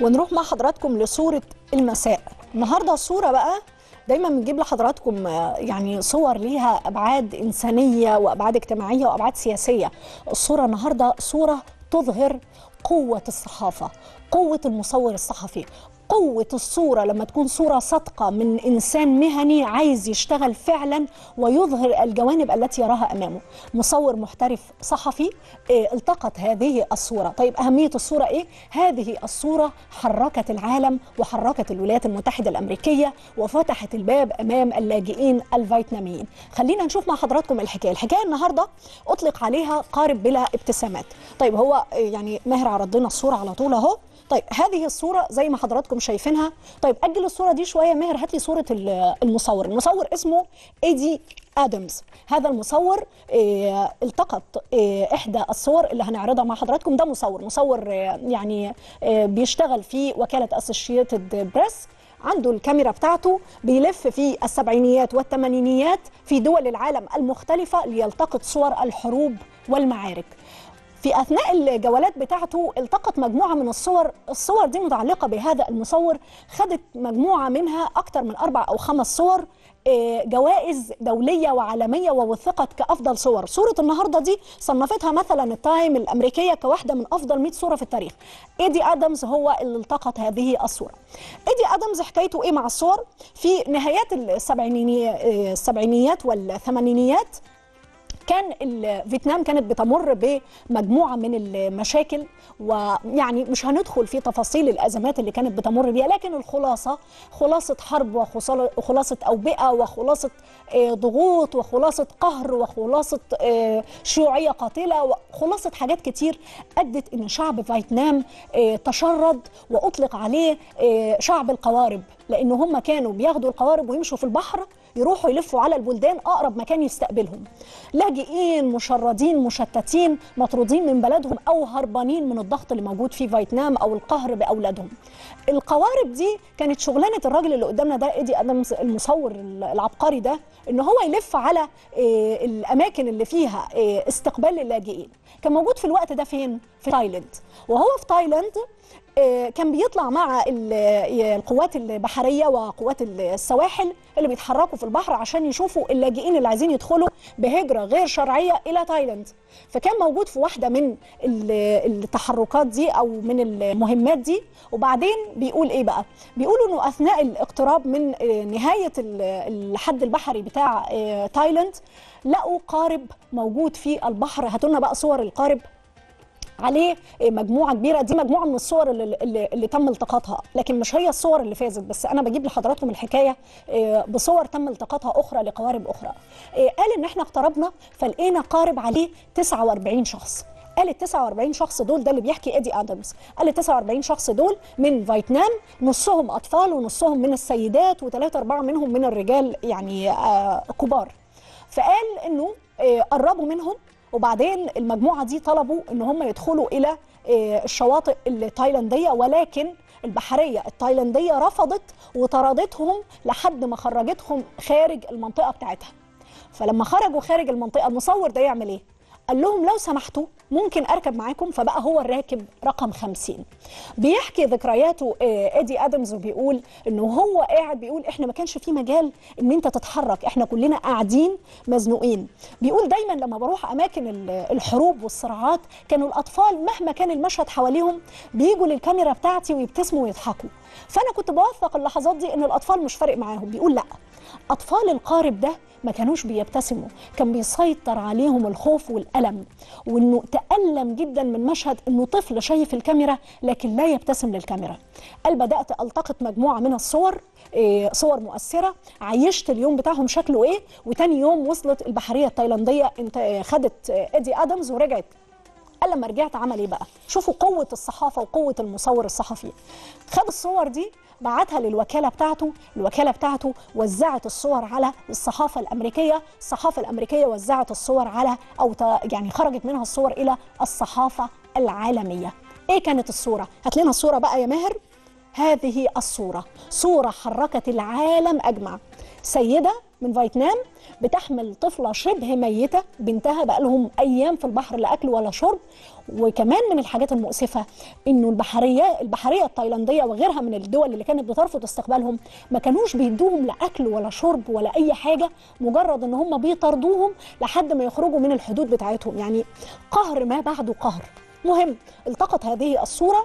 ونروح مع حضراتكم لصورة المساء النهاردة الصورة بقى دايما بنجيب لحضراتكم آه، يعني صور ليها ابعاد انسانيه وابعاد اجتماعيه وابعاد سياسيه الصوره النهارده صوره تظهر قوه الصحافه قوه المصور الصحفي قوة الصورة لما تكون صورة صادقة من إنسان مهني عايز يشتغل فعلا ويظهر الجوانب التي يراها أمامه مصور محترف صحفي آه، التقط هذه الصورة طيب أهمية الصورة إيه؟ هذه الصورة حركت العالم وحركت الولايات المتحدة الأمريكية وفتحت الباب أمام اللاجئين الفيتناميين خلينا نشوف مع حضراتكم الحكاية الحكاية النهاردة أطلق عليها قارب بلا ابتسامات طيب هو آه، يعني ماهر عرض لنا الصورة على طول أهو طيب هذه الصورة زي ما حضراتكم شايفينها طيب أجل الصورة دي شوية ماهر هات لي صورة ال- المصور المصور اسمه ايدي ادمز هذا المصور آه، التقط آه، احدى الصور اللي هنعرضها مع حضراتكم ده مصور مصور آه، يعني آه، بيشتغل في وكالة اسوشيتد بريس عنده الكاميرا بتاعته بيلف في السبعينيات والثمانينيات في دول العالم المختلفة ليلتقط صور الحروب والمعارك في اثناء الجولات بتاعته التقط مجموعه من الصور الصور دي متعلقه بهذا المصور خدت مجموعه منها اكثر من اربع او خمس صور آه، جوائز دوليه وعالميه ووثقت كافضل صور صوره النهارده دي صنفتها مثلا التايم الامريكيه كواحده من افضل 100 صوره في التاريخ ايدي ادمز هو اللي التقط هذه الصوره ايدي ادمز حكايته ايه مع الصور في نهايات السبعينيات السبعينيات والثمانينيات كان ال- فيتنام كانت بتمر بمجموعه من المشاكل ويعني مش هندخل في تفاصيل الازمات اللي كانت بتمر بيها لكن الخلاصه خلاصه حرب وخلاصه وخلاصة اوبئه وخلاصه آه، ضغوط وخلاصه قهر وخلاصه آه، شيوعيه قاتله وخلاصه حاجات كتير ادت ان شعب فيتنام آه، تشرد واطلق عليه آه، شعب القوارب لان هم كانوا بياخدوا القوارب ويمشوا في البحر يروحوا يلفوا على البلدان اقرب مكان يستقبلهم لاجئين مشردين مشتتين مطرودين من بلدهم او هربانين من الضغط اللي موجود في فيتنام او القهر باولادهم القوارب دي كانت شغلانه الراجل اللي قدامنا ده ايدي ادمز المصور العبقري ده ان هو يلف على آه، الاماكن اللي فيها آه، استقبال اللاجئين كان موجود في الوقت ده فين في تايلاند وهو في تايلاند آه، كان بيطلع مع ال- القوات البحريه وقوات السواحل اللي بيتحركوا في البحر عشان يشوفوا اللاجئين اللي عايزين يدخلوا بهجره غير شرعيه الى تايلاند فكان موجود في واحده من ال- التحركات دي او من المهمات دي وبعدين بيقول ايه بقى بيقولوا انه اثناء الاقتراب من آه، نهايه ال- الحد البحري بتاع آه، تايلاند لقوا قارب موجود في البحر هاتوا لنا بقى صور القارب عليه مجموعه كبيره دي مجموعه من الصور اللي, اللي, اللي تم التقاطها لكن مش هي الصور اللي فازت بس انا بجيب لحضراتكم الحكايه آه، بصور تم التقاطها اخرى لقوارب اخرى آه، قال ان احنا اقتربنا فلقينا قارب عليه 49 شخص قال ال 49 شخص دول ده اللي بيحكي ايدي ادمز قال ال 49 شخص دول من فيتنام نصهم اطفال ونصهم من السيدات وثلاثه اربعه منهم من الرجال يعني آه كبار فقال انه آه، قربوا منهم وبعدين المجموعه دي طلبوا ان هم يدخلوا الى آه، الشواطئ التايلانديه ولكن البحريه التايلانديه رفضت وطردتهم لحد ما خرجتهم خارج المنطقه بتاعتها فلما خرجوا خارج المنطقه المصور ده يعمل ايه قال لهم لو سمحتوا ممكن اركب معاكم فبقى هو الراكب رقم 50 بيحكي ذكرياته آه، ايدي ادمز وبيقول انه هو قاعد بيقول احنا ما كانش في مجال ان انت تتحرك احنا كلنا قاعدين مزنوقين بيقول دايما لما بروح اماكن ال- الحروب والصراعات كانوا الاطفال مهما كان المشهد حواليهم بيجوا للكاميرا بتاعتي ويبتسموا ويضحكوا فانا كنت بوثق اللحظات دي ان الاطفال مش فارق معاهم بيقول لا اطفال القارب ده ما كانوش بيبتسموا كان بيسيطر عليهم الخوف والألم وانه تألم جدا من مشهد انه طفل شايف الكاميرا لكن لا يبتسم للكاميرا قال بدأت ألتقط مجموعة من الصور إيه، صور مؤثرة عيشت اليوم بتاعهم شكله ايه وتاني يوم وصلت البحرية التايلاندية انت آه، خدت آه، ايدي ادمز ورجعت قال لما رجعت عمل ايه بقى شوفوا قوه الصحافه وقوه المصور الصحفي خد الصور دي بعتها للوكاله بتاعته الوكاله بتاعته وزعت الصور على الصحافه الامريكيه الصحافه الامريكيه وزعت الصور على او ت- يعني خرجت منها الصور الى الصحافه العالميه ايه كانت الصوره هات لنا الصوره بقى يا ماهر هذه الصوره صوره حركت العالم اجمع سيده من فيتنام بتحمل طفله شبه ميته بنتها بقى لهم ايام في البحر لا اكل ولا شرب وكمان من الحاجات المؤسفه انه البحريه البحريه التايلانديه وغيرها من الدول اللي كانت بترفض استقبالهم ما كانوش بيدوهم لا اكل ولا شرب ولا اي حاجه مجرد ان هم بيطردوهم لحد ما يخرجوا من الحدود بتاعتهم يعني قهر ما بعده قهر مهم التقط هذه الصوره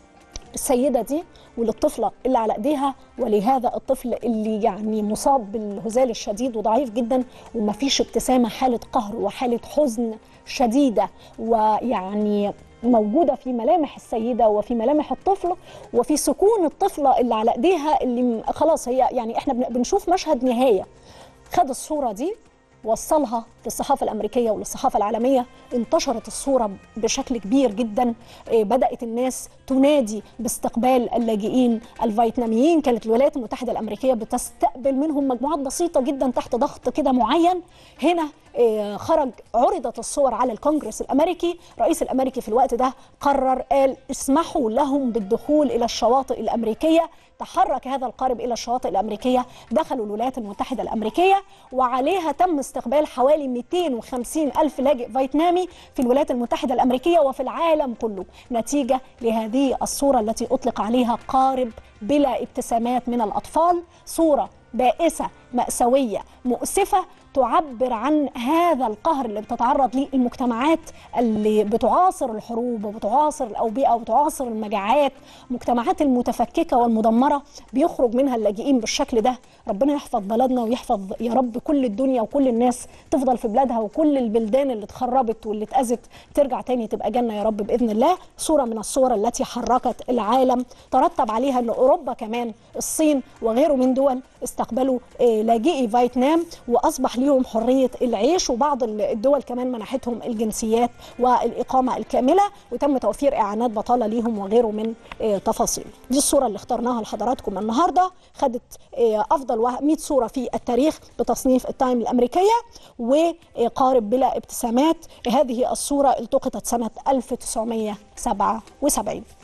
السيدة دي وللطفلة اللي على ايديها ولهذا الطفل اللي يعني مصاب بالهزال الشديد وضعيف جدا ومفيش ابتسامة حالة قهر وحالة حزن شديدة ويعني موجودة في ملامح السيدة وفي ملامح الطفل وفي سكون الطفلة اللي على ايديها اللي خلاص هي يعني احنا بنشوف مشهد نهاية خد الصورة دي وصلها للصحافة الأمريكية وللصحافة العالمية انتشرت الصورة بشكل كبير جدا بدأت الناس تنادي باستقبال اللاجئين الفيتناميين كانت الولايات المتحدة الأمريكية بتستقبل منهم مجموعات بسيطة جدا تحت ضغط كده معين هنا خرج عرضت الصور على الكونجرس الامريكي الرئيس الامريكي في الوقت ده قرر قال اسمحوا لهم بالدخول الى الشواطئ الامريكيه تحرك هذا القارب الى الشواطئ الامريكيه دخلوا الولايات المتحده الامريكيه وعليها تم استقبال حوالي 250 الف لاجئ فيتنامي في الولايات المتحده الامريكيه وفي العالم كله نتيجه لهذه الصوره التي اطلق عليها قارب بلا ابتسامات من الاطفال صوره بائسه ماساويه مؤسفه تعبر عن هذا القهر اللي بتتعرض ليه المجتمعات اللي بتعاصر الحروب وبتعاصر الاوبئه وبتعاصر المجاعات المجتمعات المتفككه والمدمره بيخرج منها اللاجئين بالشكل ده ربنا يحفظ بلدنا ويحفظ يا رب كل الدنيا وكل الناس تفضل في بلادها وكل البلدان اللي اتخربت واللي اتاذت ترجع تاني تبقى جنه يا رب باذن الله صوره من الصور التي حركت العالم ترتب عليها ان اوروبا كمان الصين وغيره من دول استقبلوا لاجئي فيتنام واصبح ليهم حريه العيش وبعض الدول كمان منحتهم الجنسيات والاقامه الكامله وتم توفير اعانات بطاله ليهم وغيره من تفاصيل دي الصوره اللي اخترناها لحضراتكم النهارده خدت افضل 100 صوره في التاريخ بتصنيف التايم الامريكيه وقارب بلا ابتسامات هذه الصوره التقطت سنه 1977